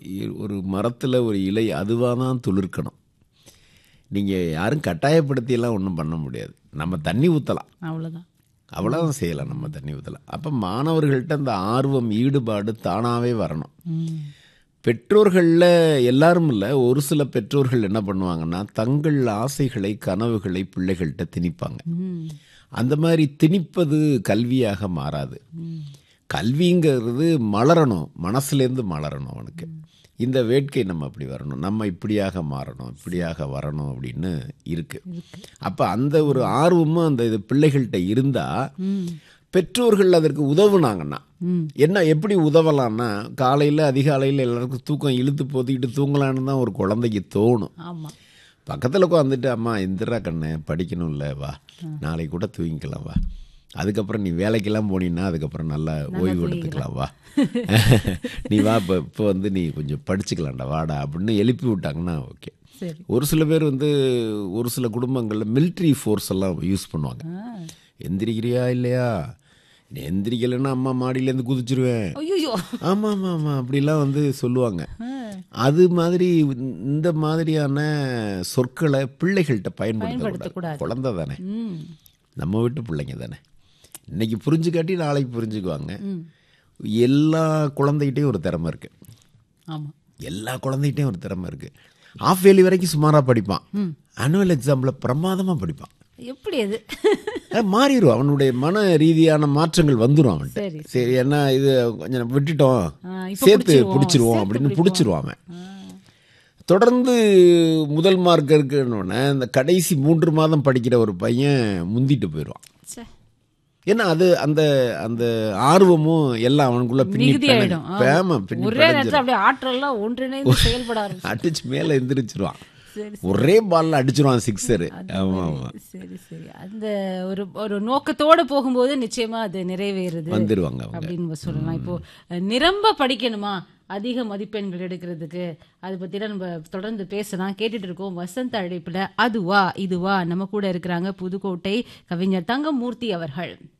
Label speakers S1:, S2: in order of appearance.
S1: இ- ஒரு மரத்தில் ஒரு இலை அதுவாக தான் துளிர்க்கணும் நீங்கள் யாரும் கட்டாயப்படுத்தியெல்லாம் ஒன்றும் பண்ண முடியாது நம்ம தண்ணி ஊற்றலாம்
S2: அவ்வளவுதான்
S1: அவ்வளோதான் செய்யலாம் நம்ம தண்ணி ஊற்றலாம் அப்போ மாணவர்கள்ட்ட அந்த ஆர்வம் ஈடுபாடு தானாகவே வரணும்
S2: ம்.
S1: பெற்றோர்களில் எல்லாரும் இல்லை ஒரு சில பெற்றோர்கள் என்ன பண்ணுவாங்கன்னா தங்கள் ஆசைகளை கனவுகளை பிள்ளைகள்கிட்ட திணிப்பாங்க
S2: ம்.
S1: அந்த மாதிரி திணிப்பது கல்வியாக மாறாது கல்விங்கிறது மலரணும் மனசுலேருந்து மலரணும் அவனுக்கு இந்த வேட்கை நம்ம அப்படி வரணும் நம்ம இப்படியாக மாறணும் இப்படியாக வரணும் அப்படின்னு இருக்கு அப்போ அந்த ஒரு ஆர்வமும் அந்த இது பிள்ளைகள்கிட்ட இருந்தால் பெற்றோர்கள் அதற்கு உதவுனாங்கன்னா என்ன எப்படி உதவலாம்னா காலையில் அதிகாலையில் எல்லாருக்கும் தூக்கம் இழுத்து போத்திக்கிட்டு தூங்கலான்னு தான் ஒரு குழந்தைக்கு தோணும்
S2: ஆமா
S1: பக்கத்தில் உட்காந்துட்டு அம்மா இந்திரா கண்ணு படிக்கணும்ல வா நாளைக்கு கூட தூங்கிக்கலாம் வா அதுக்கப்புறம் நீ வேலைக்கெல்லாம் போனீன்னா அதுக்கப்புறம் நல்லா ஓய்வு எடுத்துக்கலாம் வா நீ வா இப்போ இப்போ வந்து நீ கொஞ்சம் படிச்சுக்கலாம்டா வாடா அப்படின்னு எழுப்பி விட்டாங்கன்னா ஓகே
S2: சரி
S1: ஒரு சில பேர் வந்து ஒரு சில குடும்பங்களில் military ஃபோர்ஸ் எல்லாம் யூஸ் பண்ணுவாங்க
S2: ஆ.
S1: எந்திரிக்கிறியா இல்லையா நீ எந்திரிக்கலைன்னா அம்மா மாடியிலேருந்து குதிச்சிருவேன்
S2: ஐயோ
S1: ஆமாம் ஆமாம் ஆமாம் அப்படிலாம் வந்து சொல்லுவாங்க அது மாதிரி இந்த மாதிரியான சொற்களை பிள்ளைகள்கிட்ட பயன்படுத்தக்கூடாது
S2: பயன்படுத்தக்கூடாது.
S1: குழந்தை தானே
S2: ம்
S1: நம்ம வீட்டு பிள்ளைங்க தானே இன்னைக்கு புரிஞ்சுக்காட்டி நாளைக்கு புரிஞ்சுக்குவாங்க எல்லா குழந்தைகிட்டையும் ஒரு திறமை இருக்கு
S2: ஆமா
S1: எல்லா குழந்தைகிட்டையும் ஒரு திறமை இருக்கு ஆஃப் இயர்லி வரைக்கும் சுமாராக படிப்பான் ஆனுவல் எக்ஸாம்பிள் பிரமாதமாக படிப்பான்
S2: எப்படி அது
S1: அஹ் மாறிடும் அவனுடைய மன ரீதியான மாற்றங்கள் வந்துடும் அவன்கிட்ட
S2: சரி,
S1: சரி என்ன இது கொஞ்சம் விட்டுட்டோம்
S2: ஆ, இப்ப
S1: சேர்த்து
S2: பிடிச்சிருவோம்,
S1: பிடிச்சிருவோம்
S2: சேர்த்து
S1: அப்படின்னு
S2: பிடிப்போம்.
S1: பிடிச்சிருவான் அவன் தொடர்ந்து முதல் மார்க் இருக்குன்னு இந்த கடைசி மூன்று மாதம் படிக்கிற ஒரு பையன் முந்திட்டு போயிடுவான்
S2: ச்சே.
S1: ஏன்னா அது அந்த அந்த ஆர்வமும் எல்லாம் அவனுக்குள்ள பின்னி
S2: மிகுதி ஆயிடும் ஆ.
S1: பேம பின்னி
S2: ஒரே நேரத்துல அப்படியே ஆற்றல்லாம் ஒன்றிணைந்து செயல்பட ஆரம்பிச்சு
S1: அடிச்சு மேல எந்திரிச்சிருவான்
S2: சரி
S1: ஒரே பால்ல அடிச்சிருவான் சிக்ஸரு ஆமா ஆமா
S2: சரி சரி அந்த ஒரு ஒரு நோக்கத்தோட போகும்போது நிச்சயமா அது நிறைவேறுது
S1: வந்துருவாங்க அவங்க
S2: அப்படின்னு சொல்லலாம் இப்போ அஹ், நிரம்ப படிக்கணுமா அதிக மதிப்பெண்கள் எடுக்கிறதுக்கு அதை பத்திலாம் நம்ம தொடர்ந்து பேசலாம் கேட்டுட்டு இருக்கோம் வசந்த அழைப்புல அதுவா இதுவா நம்ம கூட இருக்கிறாங்க புதுக்கோட்டை கவிஞர் தங்கமூர்த்தி அவர்கள்